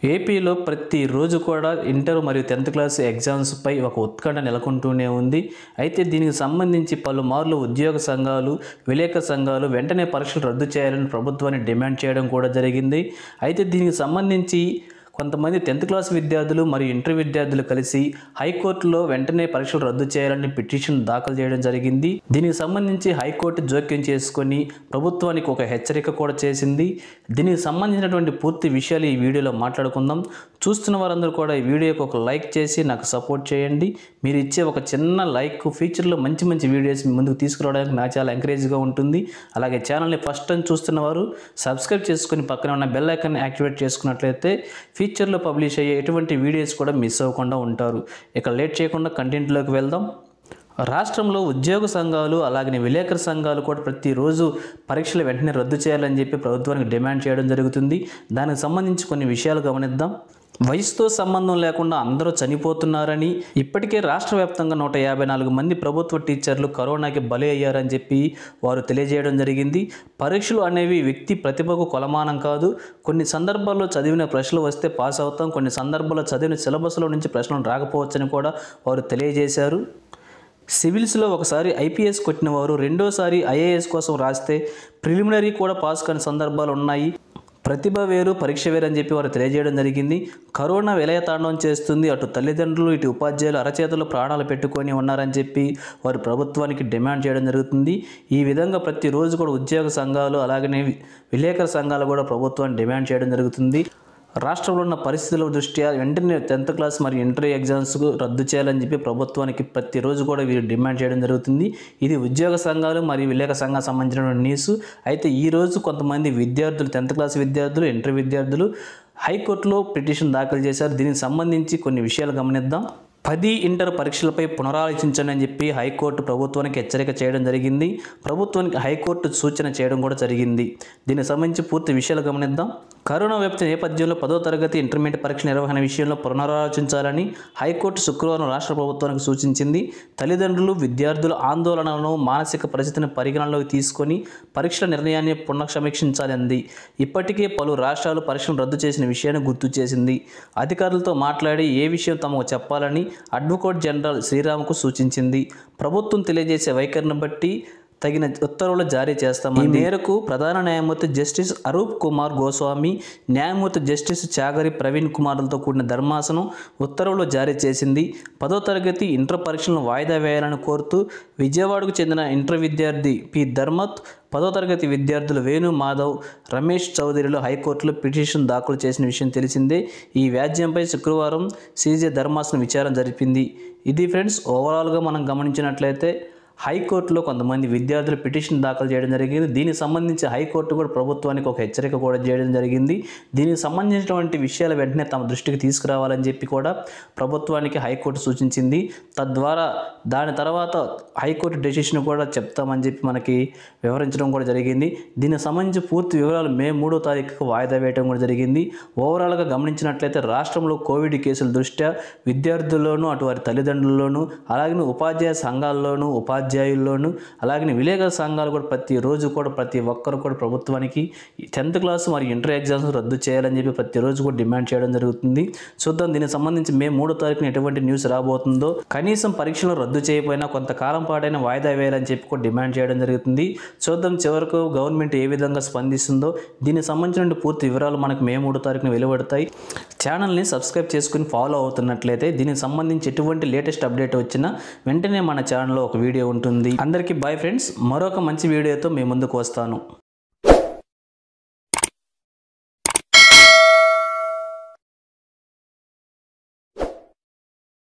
ఏపీలో ప్రతిరోజు కూడా ఇంటర్ మరియు టెన్త్ క్లాస్ ఎగ్జామ్స్పై ఒక ఉత్కంఠ నెలకొంటూనే ఉంది అయితే దీనికి సంబంధించి పలుమార్లు ఉద్యోగ సంఘాలు విలేకరు సంఘాలు వెంటనే పరీక్షలు రద్దు చేయాలని ప్రభుత్వాన్ని డిమాండ్ చేయడం కూడా జరిగింది అయితే దీనికి సంబంధించి కొంతమంది టెన్త్ క్లాస్ విద్యార్థులు మరియు ఇంటర్ విద్యార్థులు కలిసి హైకోర్టులో వెంటనే పరీక్షలు రద్దు చేయాలని పిటిషన్ దాఖలు చేయడం జరిగింది దీనికి సంబంధించి హైకోర్టు జోక్యం చేసుకొని ప్రభుత్వానికి ఒక హెచ్చరిక కూడా చేసింది దీనికి సంబంధించినటువంటి పూర్తి విషయాలు ఈ వీడియోలో మాట్లాడుకుందాం చూస్తున్న వారందరూ కూడా ఈ వీడియోకి ఒక లైక్ చేసి నాకు సపోర్ట్ చేయండి మీరు ఇచ్చే ఒక చిన్న లైక్ ఫ్యూచర్లో మంచి మంచి వీడియోస్ మీ ముందుకు తీసుకురావడానికి నాకు చాలా ఎంకరేజ్గా ఉంటుంది అలాగే ఛానల్ని ఫస్ట్ టైం చూస్తున్న వారు సబ్స్క్రైబ్ చేసుకుని పక్కన ఉన్న బెల్ ఐకాన్ యాక్టివేట్ చేసుకున్నట్లయితే ఫ్యూచర్లో పబ్లిష్ అయ్యే ఎటువంటి వీడియోస్ కూడా మిస్ అవ్వకుండా ఉంటారు ఇక లేట్ చేయకుండా కంటెంట్లోకి వెళ్దాం రాష్ట్రంలో ఉద్యోగ సంఘాలు అలాగే విలేకరు సంఘాలు కూడా ప్రతిరోజు పరీక్షలు వెంటనే రద్దు చేయాలని చెప్పి ప్రభుత్వానికి డిమాండ్ చేయడం జరుగుతుంది దానికి సంబంధించి కొన్ని విషయాలు గమనిద్దాం వయసుతో సంబంధం లేకుండా అందరూ చనిపోతున్నారని ఇప్పటికే రాష్ట్ర వ్యాప్తంగా నూట యాభై నాలుగు మంది ప్రభుత్వ టీచర్లు కరోనాకి బలి అయ్యారని చెప్పి వారు తెలియజేయడం జరిగింది పరీక్షలు అనేవి వ్యక్తి ప్రతిభకు కొలమానం కాదు కొన్ని సందర్భాల్లో చదివిన ప్రశ్నలు వస్తే పాస్ అవుతాం కొన్ని సందర్భాల్లో చదివిన సిలబస్లో నుంచి ప్రశ్నలు రాకపోవచ్చని కూడా వారు తెలియజేశారు సివిల్స్లో ఒకసారి ఐపీఎస్ కొట్టిన వారు రెండోసారి ఐఏఎస్ కోసం రాస్తే ప్రిలిమినరీ కూడా పాస్ కాని సందర్భాలు ఉన్నాయి ప్రతిభ వేరు పరీక్ష వేరు అని చెప్పి వారు తెలియజేయడం జరిగింది కరోనా విలయతాండవం చేస్తుంది అటు తల్లిదండ్రులు ఇటు ఉపాధ్యాయులు అరచేతులు ప్రాణాలు పెట్టుకొని ఉన్నారని చెప్పి వారు ప్రభుత్వానికి డిమాండ్ చేయడం జరుగుతుంది ఈ విధంగా ప్రతిరోజు కూడా ఉద్యోగ సంఘాలు అలాగనే విలేకరు సంఘాలు కూడా ప్రభుత్వాన్ని డిమాండ్ చేయడం జరుగుతుంది రాష్ట్రంలో ఉన్న పరిస్థితుల దృష్ట్యా వెంటనే టెన్త్ క్లాస్ మరియు ఇంటర్ ఎగ్జామ్స్కు రద్దు చేయాలని చెప్పి ప్రభుత్వానికి ప్రతిరోజు కూడా వీరు డిమాండ్ చేయడం జరుగుతుంది ఇది ఉద్యోగ సంఘాలు మరియు విలేక సంఘాలకు సంబంధించిన న్యూస్ అయితే ఈ రోజు కొంతమంది విద్యార్థులు టెన్త్ క్లాస్ విద్యార్థులు ఇంటర్ విద్యార్థులు హైకోర్టులో పిటిషన్ దాఖలు చేశారు దీనికి సంబంధించి కొన్ని విషయాలు గమనిద్దాం పది ఇంటర్ పరీక్షలపై పునరాలోచించండి అని చెప్పి హైకోర్టు ప్రభుత్వానికి హెచ్చరిక చేయడం జరిగింది ప్రభుత్వానికి హైకోర్టు సూచన చేయడం కూడా జరిగింది దీనికి సంబంధించి పూర్తి విషయాలు గమనిద్దాం కరోనా వ్యాప్తి నేపథ్యంలో పదో తరగతి ఇంటర్మీడియట్ పరీక్ష నిర్వహణ విషయంలో పునరాలోచించాలని హైకోర్టు శుక్రవారం రాష్ట్ర ప్రభుత్వానికి సూచించింది తల్లిదండ్రులు విద్యార్థుల ఆందోళనలను మానసిక పరిస్థితిని పరిగణనలోకి తీసుకొని పరీక్షల నిర్ణయాన్ని పునఃసమీక్షించాలి అంది ఇప్పటికే పలు రాష్ట్రాలు పరీక్షలు రద్దు చేసిన విషయాన్ని గుర్తు చేసింది అధికారులతో మాట్లాడి ఏ విషయం తమకు చెప్పాలని అడ్వకేట్ జనరల్ శ్రీరామ్కు సూచించింది ప్రభుత్వం తెలియజేసే వైఖరిని బట్టి తగిన ఉత్తర్వులు జారీ చేస్తామని ఈ మేరకు ప్రధాన న్యాయమూర్తి జస్టిస్ అరూప్ కుమార్ గోస్వామి న్యాయమూర్తి జస్టిస్ చాగరి ప్రవీణ్ కుమార్లతో కూడిన ధర్మాసనం ఉత్తర్వులు జారీ చేసింది పదో తరగతి ఇంటర్ పరీక్షలను వాయిదా వేయాలని కోరుతూ విజయవాడకు చెందిన ఇంటర్ విద్యార్థి పి ధర్మత్ పదో తరగతి విద్యార్థులు వేణు మాధవ్ రమేష్ చౌదరిలో హైకోర్టులో పిటిషన్ దాఖలు చేసిన విషయం తెలిసిందే ఈ వ్యాజ్యంపై శుక్రవారం సీజే ధర్మాసనం విచారణ జరిపింది ఇది ఫ్రెండ్స్ ఓవరాల్గా మనం గమనించినట్లయితే హైకోర్టులో కొంతమంది విద్యార్థులు పిటిషన్ దాఖలు చేయడం జరిగింది దీనికి సంబంధించి హైకోర్టు కూడా ప్రభుత్వానికి ఒక హెచ్చరిక కూడా చేయడం జరిగింది దీనికి సంబంధించినటువంటి విషయాలు వెంటనే తమ దృష్టికి తీసుకురావాలని చెప్పి కూడా ప్రభుత్వానికి హైకోర్టు సూచించింది తద్వారా దాని తర్వాత హైకోర్టు డెసిషన్ కూడా చెప్తామని చెప్పి మనకి వివరించడం కూడా జరిగింది దీనికి సంబంధించి పూర్తి వివరాలు మే మూడో తారీఖుకు వాయిదా వేయడం కూడా జరిగింది ఓవరాల్గా గమనించినట్లయితే రాష్ట్రంలో కోవిడ్ కేసుల దృష్ట్యా విద్యార్థుల్లోనూ అటు వారి తల్లిదండ్రుల్లోనూ అలాగే ఉపాధ్యాయ సంఘాల్లోనూ ఉపాధ్యాయుల్లోనూ అలాగే విలేకరుల సంఘాలు కూడా ప్రతిరోజు కూడా ప్రతి ఒక్కరు కూడా ప్రభుత్వానికి టెన్త్ క్లాస్ మరియు ఇంటర్ ఎగ్జామ్స్ రద్దు చేయాలని చెప్పి ప్రతిరోజు కూడా డిమాండ్ చేయడం జరుగుతుంది చూద్దాం దీనికి సంబంధించి మే మూడో తారీఖున ఎటువంటి న్యూస్ రాబోతుందో కనీసం పరీక్షలు రద్దు చేయకపోయినా కొంతకాలం పాటైనా వాయిదా వేయాలని చెప్పి కూడా డిమాండ్ చేయడం జరుగుతుంది చూద్దాం చివరకు గవర్నమెంట్ ఏ విధంగా స్పందిస్తుందో దీనికి సంబంధించిన పూర్తి వివరాలు మనకు మే మూడో తారీఖున వెలువడతాయి ఛానల్ని సబ్స్క్రైబ్ చేసుకుని ఫాలో అవుతున్నట్లయితే దీనికి సంబంధించి ఎటువంటి లేటెస్ట్ అప్డేట్ వచ్చినా వెంటనే మన ఛానల్లో ఒక వీడియో ఉంటుంది అందరికీ బాయ్ ఫ్రెండ్స్ మరొక మంచి వీడియోతో మీ ముందుకు వస్తాను